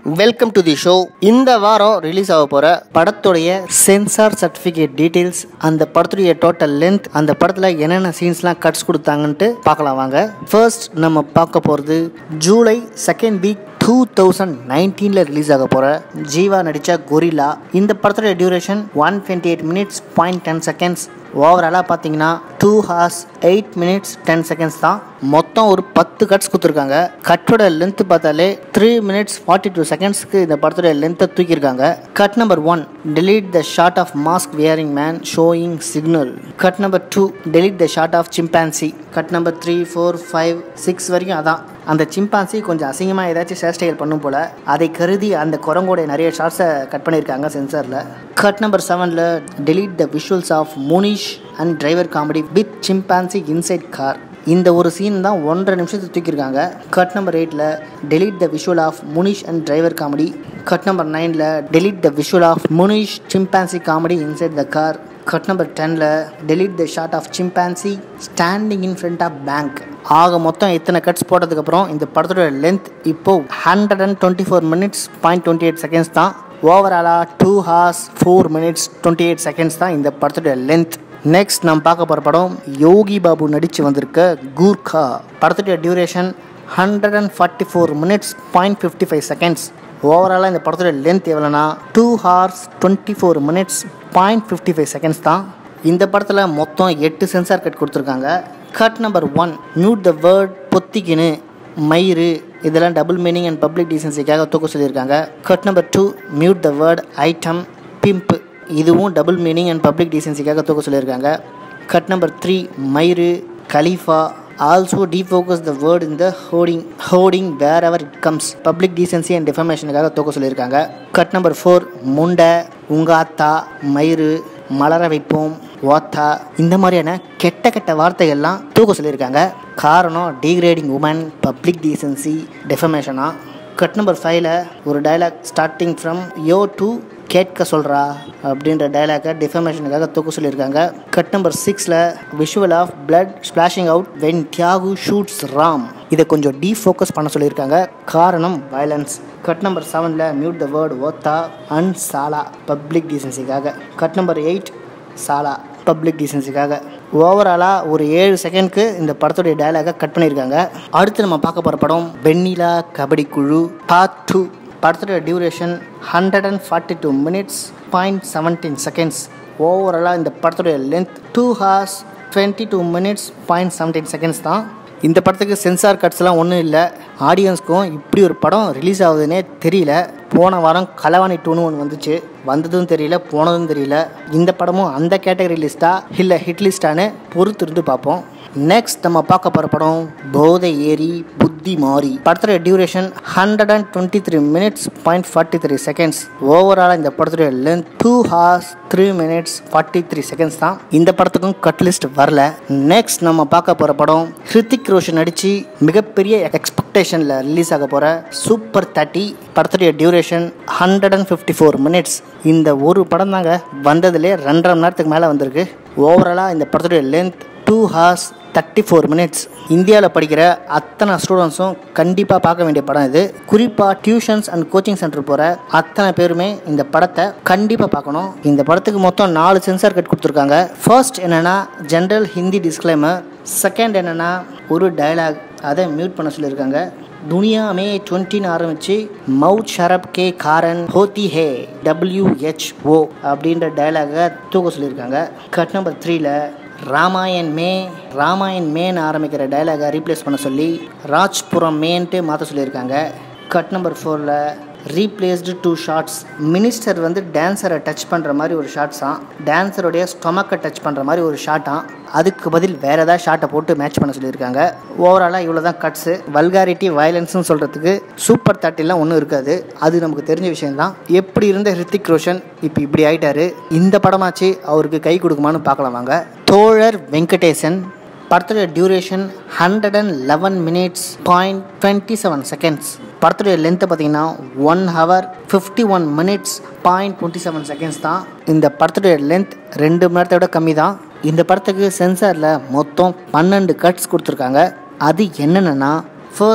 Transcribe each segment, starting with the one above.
welcome to the show இந்த வாரம் release ஆக போகிற படத்துடைய சென்சார் சர்டிஃபிகேட் டீட்டெயில்ஸ் அந்த படத்துடைய டோட்டல் லென்த் அந்த படத்தில் என்னென்ன சீன்ஸ்லாம் கட்ஸ் கொடுத்தாங்கன்ட்டு பார்க்கலாம் வாங்க ஃபர்ஸ்ட் நம்ம பார்க்க போகிறது July second week two thousand நைன்டீனில் ரிலீஸ் ஆக போகிற ஜீவா நடித்த கொரில்லா இந்த படத்தோட duration one twenty eight minutes point ten seconds ஓவராலாக பார்த்தீங்கன்னா two hours eight minutes ten seconds தான் மொத்தம் ஒரு பத்து கட்ஸ் கொடுத்துருக்காங்க கட்டோட லென்த் பார்த்தாலே த்ரீ மினிட்ஸ் ஃபார்ட்டி டூ செகண்ட்ஸ்க்கு இந்த படத்தோட லென்த்தை தூக்கியிருக்காங்க cut number one delete the shot of mask wearing man showing signal cut number two delete the shot of chimpanzee cut number three four five six வரைக்கும் அதான் அந்த chimpanzee கொஞ்சம் அசிங்கமாக ஏதாச்சும் ஹேர் ஸ்டைல் பண்ணும் போல் அதை கருதி அந்த குரங்கோடைய நிறைய ஷார்ட்ஸை கட் பண்ணியிருக்காங்க சென்சாரில் கட் நம்பர் செவனில் delete the visuals of Munish and driver comedy with chimpanzee inside car இந்த ஒரு சீன் தான் ஒன்றரை நிமிஷத்தை தூக்கியிருக்காங்க கட் நம்பர் எயிட்டில் delete the visual of Munish and driver comedy cut number நைனில் delete the visual of Munish chimpanzee comedy inside the car cut number டெனில் delete the shot of chimpanzee standing in front of bank ஆக மொத்தம் இத்தனை cuts போட்டதுக்கப்புறம் இந்த படத்தோட length இப்போ hundred and twenty four minutes point twenty eight seconds தான் ஓவராலாக two hours four minutes twenty eight seconds தான் இந்த படத்தோட லென்த் நெக்ஸ்ட் நம்ம பார்க்க போகிற படம் யோகி பாபு நடித்து வந்திருக்க கூர்கா படத்துடைய duration hundred and forty four minutes point fifty five seconds ஓவராலாக இந்த படத்தோட லென்த் எவ்வளோனா two hours twenty four minutes point fifty five seconds தான் இந்த படத்தில் மொத்தம் எட்டு சென்சார் கட் கொடுத்துருக்காங்க cut number one mute the word பொத்திக்கினு மயிறு இதெல்லாம் டபுள் மீனிங் அண்ட் பப்ளிக் டீசன்சிக்காக தூக்க சொல்லியிருக்காங்க cut number two mute the word item pimp இதுவும் டபுள் மீனிங் அண்ட் பப்ளிக் டீசன்சிக்காக தூக்க சொல்லியிருக்காங்க கட் நம்பர் த்ரீ மயிறு கலீஃபா also defocus the word in the hoarding hoarding wherever it comes public decency and டிஃபர்மேஷனுக்காக தூக்க சொல்லியிருக்காங்க கட் நம்பர் ஃபோர் முண்டை உங்காத்தா மயிறு மலர வைப்போம் ஓத்தா இந்த மாதிரியான கெட்ட கெட்ட வார்த்தைகள்லாம் தூக்க சொல்லியிருக்காங்க காரணம் டீக்ரேடிங் உமன் பப்ளிக் டீசன்சி டெஃபமேஷனா கட் நம்பர் ஃபைவ்ல ஒரு டைலாக் ஸ்டார்டிங் ஃப்ரம் யோ டு கேட்க சொல்கிறா அப்படின்ற டைலாக்கை டிஃபர்மேஷனுக்காக தூக்க சொல்லியிருக்காங்க கட் நம்பர் சிக்ஸில் visual of blood splashing out when Thiyagu shoots Ram இதை கொஞ்சம் டீஃபோக்கஸ் பண்ண சொல்லியிருக்காங்க காரணம் வயலன்ஸ் கட் நம்பர் செவனில் மியூட் த வேர்ட் ஓத்தா அண்ட் சாலா பப்ளிக் டீசன்சிக்காக கட் நம்பர் எயிட் சாலா பப்ளிக் டீசன்சிக்காக ஓவராலாக ஒரு ஏழு செகண்ட்க்கு இந்த படத்துடைய டயலாகை கட் பண்ணியிருக்காங்க அடுத்து நம்ம பார்க்க போகிற படம் வெண்ணிலா கபடி குழு பார்ட் டூ படத்துடைய duration hundred and forty two minutes point seventeen seconds ஓவராலாக இந்த படத்துடைய length two hours twenty two minutes point seventeen seconds தான் இந்த படத்துக்கு சென்சார் கட்ஸ்லாம் ஒன்றும் இல்லை ஆடியன்ஸ்க்கும் இப்படி ஒரு படம் ரிலீஸ் ஆகுதுன்னே தெரியல போன வாரம் கலவாணி டூன்னு ஒன்று வந்துச்சு வந்ததும் தெரியல போனதும் தெரியல இந்த படமும் அந்த கேட்டகரி லிஸ்ட்டா இல்லை ஹிட் லிஸ்டான்னு பொறுத்து இருந்து பார்ப்போம் நெக்ஸ்ட் நம்ம பார்க்க போகிற படம் போதை ஏரி புத்தி மாறி படத்துடைய duration hundred and twenty three minutes point forty three seconds ஓவராலாக இந்த படத்துடைய length two hours three minutes forty three seconds தான் இந்த படத்துக்கும் கட் லிஸ்ட் வரல நெக்ஸ்ட் நம்ம பார்க்க போகிற படம் ஹிருத்திக் ரோஷன் நடித்து மிகப்பெரிய எக்ஸ்பெக்டேஷனில் ரிலீஸ் ஆக போகிற சூப்பர் தேர்ட்டி படத்துடைய duration hundred and fifty four minutes இந்த ஒரு படம் தாங்க வந்ததுலேயே ரெண்டரை மணி நேரத்துக்கு மேலே வந்திருக்கு ஓவராலாக இந்த படத்துடைய length two hours thirty four minutes இந்தியாவில் படிக்கிற அத்தனை ஸ்டூடெண்ட்ஸும் கண்டிப்பாக பார்க்க வேண்டிய படம் இது குறிப்பாக டியூஷன்ஸ் அண்ட் கோச்சிங் சென்டர் போகிற அத்தனை பேருமே இந்த படத்தை கண்டிப்பாக பார்க்கணும் இந்த படத்துக்கு மொத்தம் நாலு சென்சார் கட் கொடுத்துருக்காங்க ஃபர்ஸ்ட் என்னென்னா ஜென்ரல் ஹிந்தி டிஸ்க்ளைமர் செகண்ட் என்னென்னா ஒரு டயலாக் அதை மியூட் பண்ண சொல்லியிருக்காங்க துனியா மே டுவெண்ட்டின்னு ஆரம்பித்து மவுத் ஷரப் கே காரன் ஹோத்தி ஹே டபிள்யூஹெச்ஓ அப்படின்ற டயலாகை தூக்க சொல்லியிருக்காங்க கட் நம்பர் த்ரீல ராமாயன் மே ராமாயன் மேன்னு ஆரம்பிக்கிற டயலாகை ரீப்ளேஸ் பண்ண சொல்லி ராஜ்புரம் மேன்ட்டு மாற்ற சொல்லியிருக்காங்க கட் நம்பர் ஃபோரில் ரீப்ளேஸ்டு டூ ஷார்ட்ஸ் மினிஸ்டர் வந்து டான்ஸரை டச் பண்ணுற மாதிரி ஒரு ஷார்ட்ஸாம் டான்ஸருடைய ஸ்டொமக்கை டச் பண்ணுற மாதிரி ஒரு ஷார்ட்டாம் அதுக்கு பதில் வேறு ஏதாவது ஷார்ட்டை போட்டு மேட்ச் பண்ண சொல்லியிருக்காங்க ஓவராலாக இவ்வளோ தான் கட்ஸு வல்காரிட்டி வயலன்ஸ்னு சொல்கிறதுக்கு சூப்பர் தேர்ட்டிலாம் ஒன்றும் இருக்காது அது நமக்கு தெரிஞ்ச விஷயம்தான் எப்படி இருந்த ஹிருத்திக் ரோஷன் இப்போ இப்படி ஆயிட்டாரு இந்த படமாச்சு அவருக்கு கை கொடுக்குமான்னு பார்க்கலாம் வாங்க தோழர் வெங்கடேசன் படத்துடைய duration hundred and eleven minutes point twenty seven seconds படத்துடைய லென்த்தை பார்த்தீங்கன்னா one hour fifty one minutes point twenty seven seconds தான் இந்த படத்துடைய லென்த் ரெண்டு மணி நேரத்தை விட கம்மி தான் இந்த படத்துக்கு சென்சாரில் மொத்தம் பன்னெண்டு கட்ஸ் கொடுத்துருக்காங்க அது என்னென்னா ஃபர்ஸ்ட்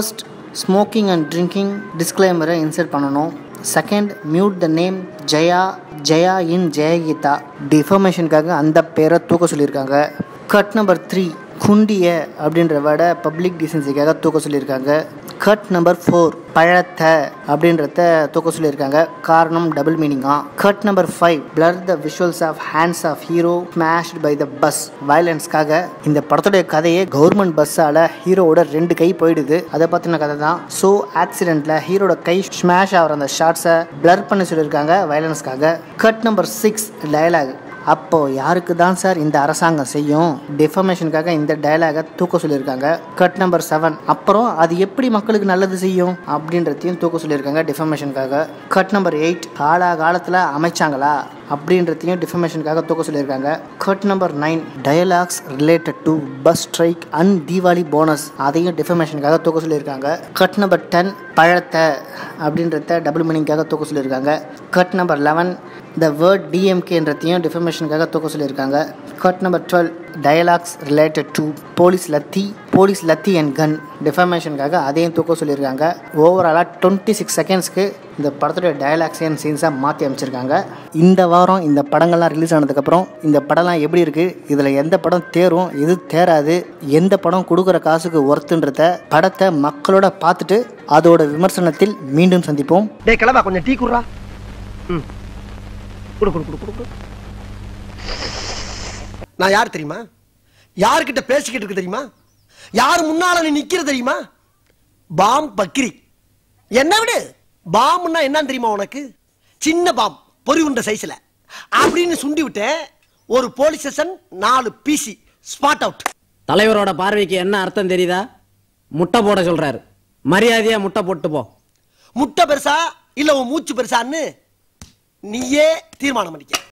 ஸ்மோக்கிங் அண்ட் ட்ரிங்கிங் டிஸ்க்ளைமரை இன்சர்ட் பண்ணணும் second mute the name Jaya Jaya in Jayageetha டிஃபர்மேஷனுக்காக அந்த பேரை தூக்க சொல்லியிருக்காங்க கட் நம்பர் த்ரீ குண்டிய அப்படின்ற வேர்டை பப்ளிக் டீசன்சிக்காக தூக்க சொல்லியிருக்காங்க கட் நம்பர் ஃபோர் பழத்தை அப்படின்றத தூக்க சொல்லியிருக்காங்க காரணம் டபுள் மீனிங்கா cut number five blur the visuals of hands of hero smashed by the bus வயலன்ஸ்க்காக இந்த படத்துடைய கதையே கவர்மெண்ட் பஸ்ஸால் ஹீரோவோட ரெண்டு கை போயிடுது அதை பற்றின கதை தான் ஸோ ஆக்சிடெண்ட்டில் ஹீரோட கை ஸ்மாஷ் ஆகிற அந்த ஷார்ட்ஸை பிளர் பண்ண சொல்லியிருக்காங்க வயலன்ஸ்க்காக கட் நம்பர் சிக்ஸ் டயலாக் அப்போ யாருக்கு தான் சார் இந்த அரசாங்கம் செய்யும் டிஃபர்மேஷனுக்காக இந்த டயலாகை தூக்க சொல்லியிருக்காங்க கட் நம்பர் செவன் அப்புறம் அது எப்படி மக்களுக்கு நல்லது செய்யும் அப்படின்றதையும் தூக்க சொல்லியிருக்காங்க டிஃபர்மேஷனுக்காக கட் நம்பர் எயிட் காலா காலத்தில் அமைச்சாங்களா அப்படின்றதையும் டிஃபர்மேஷனுக்காக தூக்க சொல்லியிருக்காங்க cut number nine dialogues related to bus strike and Deepavali bonus அதையும் டிஃபர்மேஷனுக்காக தூக்க சொல்லியிருக்காங்க கட் நம்பர் டென் பழத்தை அப்படின்றத டபுள் மீனிங்காக தூக்க சொல்லியிருக்காங்க cut number eleven the word டிஎம்கேன்றதையும் டிஃபர்மேஷனுக்காக தூக்க சொல்லியிருக்காங்க cut number twelve dialogues related to police lathi police lathi and gun டிஃபர்மேஷனுக்காக அதையும் தூக்க சொல்லியிருக்காங்க ஓவராலாக டுவெண்ட்டி சிக்ஸ் செகண்ட்ஸ்க்கு இந்த படத்துடைய டயலாக்ஸ் அண்ட் சீன்ஸாக மாற்றி அமைச்சிருக்காங்க இந்த வாரம் இந்த படங்கள்லாம் ரிலீஸ் ஆனதுக்கப்புறம் இந்த படம்லாம் எப்படி இருக்குது இதில் எந்த படம் தேரும் எது தேராது எந்த படம் கொடுக்குற காசுக்கு ஒர்த்துன்றத படத்தை மக்களோட பார்த்துட்டு அதோட விமர்சனத்தில் மீண்டும் சந்திப்போம் டேய் கிளம்பா கொஞ்சம் டீ குடுறா ம் குடு குடு குடு குடு குடு நான் யார் தெரியுமா யார்கிட்ட பேசிக்கிட்டு இருக்கு தெரியுமா யார் முன்னால நீ நிக்கிற தெரியுமா பாம் பக்ரி என்ன விடு பாம்னா என்னன்னு தெரியுமா உனக்கு சின்ன பாம் பொறி உண்ட சைஸ்ல அப்படின்னு சுண்டி விட்டேன் ஒரு போலீஸ் ஸ்டேஷன் நாலு பிசி ஸ்பாட் அவுட் தலைவரோட பார்வைக்கு என்ன அர்த்தம் தெரியுதா முட்டை போட சொல்றாரு மரியாதையா முட்டை போட்டு போ முட்டை பெருசா இல்ல உன் மூச்சு பெருசான்னு நீயே தீர்மானம் பண்ணிக்க